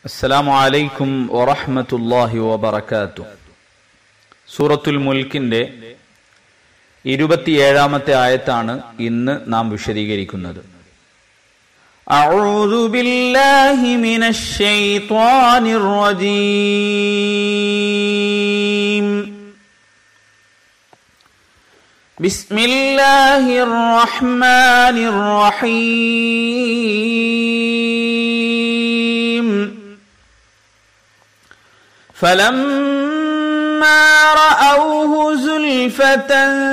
അസ്സലാമു അലൈക്കും വറഹ്മത്തുള്ളാഹി വബറകാതുഹു സൂറത്തുൽ മുൽക്കിന്റെ ഇരുപത്തിയേഴാമത്തെ ആയത്താണ് ഇന്ന് നാം വിശദീകരിക്കുന്നത് أعوذ بالله من الشيطان الرجيم بسم الله الرحمن الرحيم فلما رأوه زلفة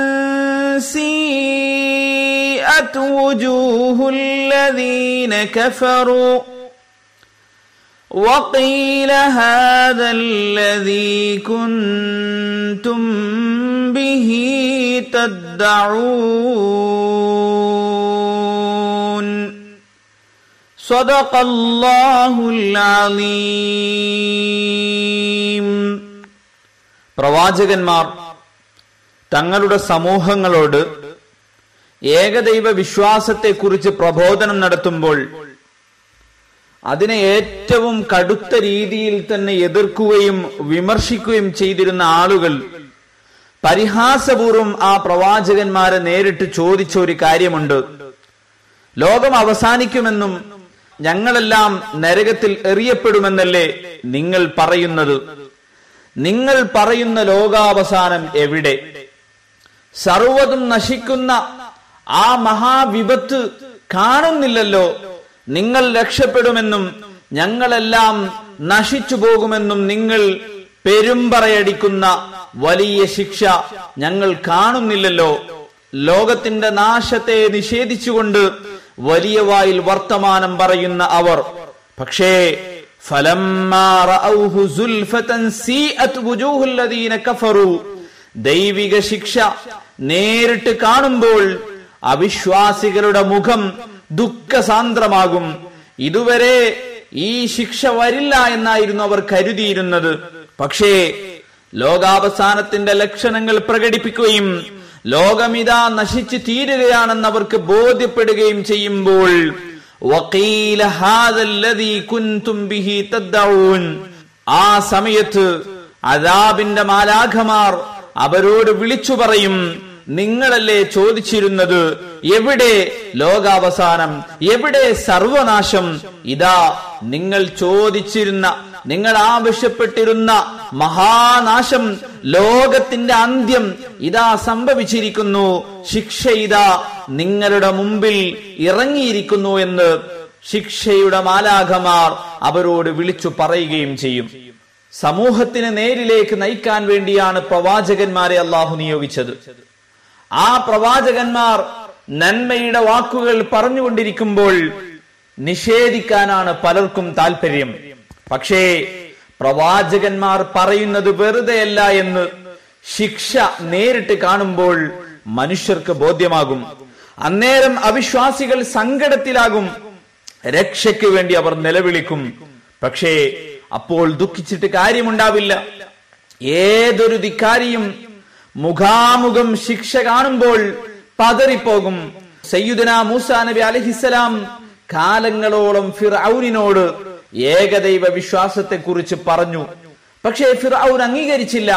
سيئت وجوه الذين كفروا وقيل هذا الذي كنتم به تدعون صدق الله العظيم പ്രവാചകന്മാർ തങ്ങളുടെ സമൂഹങ്ങളോട് ഏകദൈവ വിശ്വാസത്തെക്കുറിച്ച് പ്രബോധനം നടത്തുമ്പോൾ അതിനെ ഏറ്റവും കടുത്ത രീതിയിൽ തന്നെ എതിർക്കുകയും വിമർശിക്കുകയും ചെയ്തിരുന്ന ആളുകൾ പരിഹാസപൂർവം ആ പ്രവാചകന്മാരെ നേരിട്ട് ചോദിച്ച ഒരു കാര്യമുണ്ട് ലോകം അവസാനിക്കുമെന്നും ഞങ്ങളെല്ലാം നരകത്തിൽ എറിയപ്പെടുമെന്നല്ലേ നിങ്ങൾ പറയുന്നത് നിങ്ങൾ പറയുന്ന ലോകാവസാനം എവിടെ സർവതും നശിക്കുന്ന ആ മഹാവിപത്ത് കാണുന്നില്ലല്ലോ നിങ്ങൾ രക്ഷപ്പെടുമെന്നും ഞങ്ങളെല്ലാം നശിച്ചു പോകുമെന്നും നിങ്ങൾ പെരുമ്പറയടിക്കുന്ന വലിയ ശിക്ഷ ഞങ്ങൾ കാണുന്നില്ലല്ലോ ലോകത്തിന്റെ നാശത്തെ നിഷേധിച്ചുകൊണ്ട് വലിയ വായിൽ വർത്തമാനം പറയുന്ന അവർ പക്ഷേ ദൈവിക ശിക്ഷ നേരിട്ട് കാണുമ്പോൾ അവിശ്വാസികളുടെ മുഖം ദുഃഖസാന്ദ്രമാകും ഇതുവരെ ഈ ശിക്ഷ വരില്ല എന്നായിരുന്നു അവർ കരുതിയിരുന്നത് പക്ഷേ ലോകാവസാനത്തിന്റെ ലക്ഷണങ്ങൾ പ്രകടിപ്പിക്കുകയും ലോകമിതാ നശിച്ചു തീരുകയാണെന്ന് അവർക്ക് ബോധ്യപ്പെടുകയും ചെയ്യുമ്പോൾ ആ സമയത്ത് അതാബിന്റെ മാലാഖമാർ അവരോട് വിളിച്ചു പറയും നിങ്ങളല്ലേ ചോദിച്ചിരുന്നത് എവിടെ ലോകാവസാനം എവിടെ സർവനാശം ഇതാ നിങ്ങൾ ചോദിച്ചിരുന്ന നിങ്ങൾ ആവശ്യപ്പെട്ടിരുന്ന മഹാനാശം ലോകത്തിന്റെ അന്ത്യം ഇതാ സംഭവിച്ചിരിക്കുന്നു ശിക്ഷ ഇതാ നിങ്ങളുടെ മുമ്പിൽ ഇറങ്ങിയിരിക്കുന്നു എന്ന് ശിക്ഷയുടെ മാലാഖമാർ അവരോട് വിളിച്ചു പറയുകയും ചെയ്യും സമൂഹത്തിന് നേരിലേക്ക് നയിക്കാൻ വേണ്ടിയാണ് പ്രവാചകന്മാരെ അള്ളാഹു നിയോഗിച്ചത് ആ പ്രവാചകന്മാർ നന്മയുടെ വാക്കുകൾ പറഞ്ഞുകൊണ്ടിരിക്കുമ്പോൾ നിഷേധിക്കാനാണ് പലർക്കും താല്പര്യം പക്ഷേ പ്രവാചകന്മാർ പറയുന്നത് വെറുതെയല്ല എന്ന് ശിക്ഷ നേരിട്ട് കാണുമ്പോൾ മനുഷ്യർക്ക് ബോധ്യമാകും അന്നേരം അവിശ്വാസികൾ സങ്കടത്തിലാകും രക്ഷയ്ക്ക് വേണ്ടി അവർ നിലവിളിക്കും പക്ഷേ അപ്പോൾ ദുഃഖിച്ചിട്ട് കാര്യമുണ്ടാവില്ല ഏതൊരു ധിക്കാരിയും മുഖാമുഖം ശിക്ഷ കാണുമ്പോൾ പതറിപ്പോകും സയ്യുദന മൂസ നബി അലഹിസലാം കാലങ്ങളോളം ഫിർഔനിനോട് ഏകദൈവ വിശ്വാസത്തെ കുറിച്ച് പറഞ്ഞു പക്ഷേ ഫിർഔൻ അംഗീകരിച്ചില്ല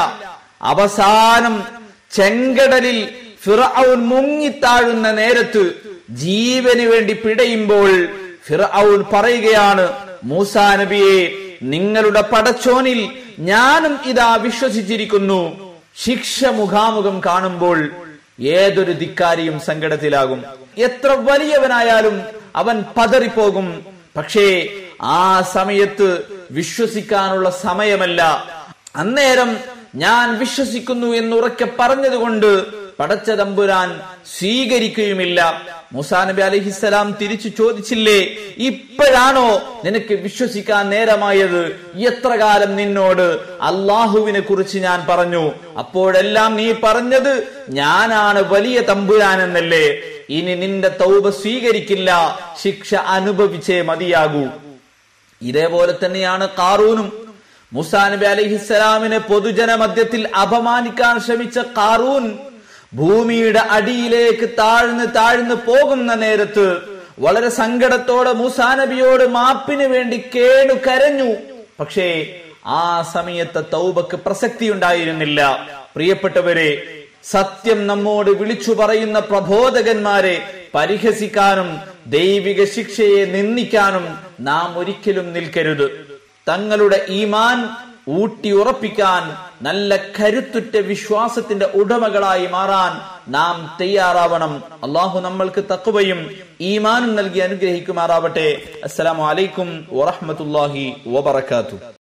അവസാനം ചെങ്കടലിൽ ഫിർഔൻ മുങ്ങിത്താഴുന്ന നേരത്ത് ജീവന് വേണ്ടി പിടയുമ്പോൾ ഫിർഔൻ പറയുകയാണ് മൂസാ നബിയെ നിങ്ങളുടെ പടച്ചോനിൽ ഞാനും ഇതാ വിശ്വസിച്ചിരിക്കുന്നു ശിക്ഷ മുഖാമുഖം കാണുമ്പോൾ ഏതൊരു ധിക്കാരിയും സങ്കടത്തിലാകും എത്ര വലിയവനായാലും അവൻ പതറിപ്പോകും പക്ഷേ ആ സമയത്ത് വിശ്വസിക്കാനുള്ള സമയമല്ല അന്നേരം ഞാൻ വിശ്വസിക്കുന്നു എന്നുറക്കെ പറഞ്ഞതുകൊണ്ട് പടച്ച തമ്പുരാൻ സ്വീകരിക്കുകയുമില്ല മുസാ നബി അലഹിസലാം തിരിച്ചു ചോദിച്ചില്ലേ ഇപ്പോഴാണോ നിനക്ക് വിശ്വസിക്കാൻ നേരമായത് എത്ര കാലം നിന്നോട് അള്ളാഹുവിനെ കുറിച്ച് ഞാൻ പറഞ്ഞു അപ്പോഴെല്ലാം നീ പറഞ്ഞത് ഞാനാണ് വലിയ തമ്പുരാൻ എന്നല്ലേ ഇനി നിന്റെ തൗബ സ്വീകരിക്കില്ല ശിക്ഷ അനുഭവിച്ചേ മതിയാകൂ ഇതേപോലെ തന്നെയാണ് കാറൂനും മുസാ നബി അലഹിസ്സലാമിനെ പൊതുജന മധ്യത്തിൽ അപമാനിക്കാൻ ശ്രമിച്ച കാറൂൻ ഭൂമിയുടെ അടിയിലേക്ക് താഴ്ന്ന് താഴ്ന്ന് പോകുന്ന നേരത്ത് വളരെ സങ്കടത്തോടെ മൂസാ നബിയോട് മാപ്പിന് വേണ്ടി കേണു കരഞ്ഞു പക്ഷേ ആ സമയത്ത് തൗബക്ക് പ്രസക്തി ഉണ്ടായിരുന്നില്ല പ്രിയപ്പെട്ടവരെ സത്യം നമ്മോട് വിളിച്ചു പറയുന്ന പ്രബോധകന്മാരെ പരിഹസിക്കാനും ദൈവിക ശിക്ഷയെ നിന്ദിക്കാനും നാം ഒരിക്കലും നിൽക്കരുത് തങ്ങളുടെ ഈമാൻ ഊട്ടി ഉറപ്പിക്കാൻ നല്ല കരുത്തുറ്റ വിശ്വാസത്തിന്റെ ഉടമകളായി മാറാൻ നാം തയ്യാറാവണം അള്ളാഹു നമ്മൾക്ക് തക്കുവയും ഈമാനും നൽകി അനുഗ്രഹിക്കുമാറാവട്ടെ അസ്സലാമു അലൈക്കും വറഹ്മത്തുള്ളാഹി വബറകാതുഹു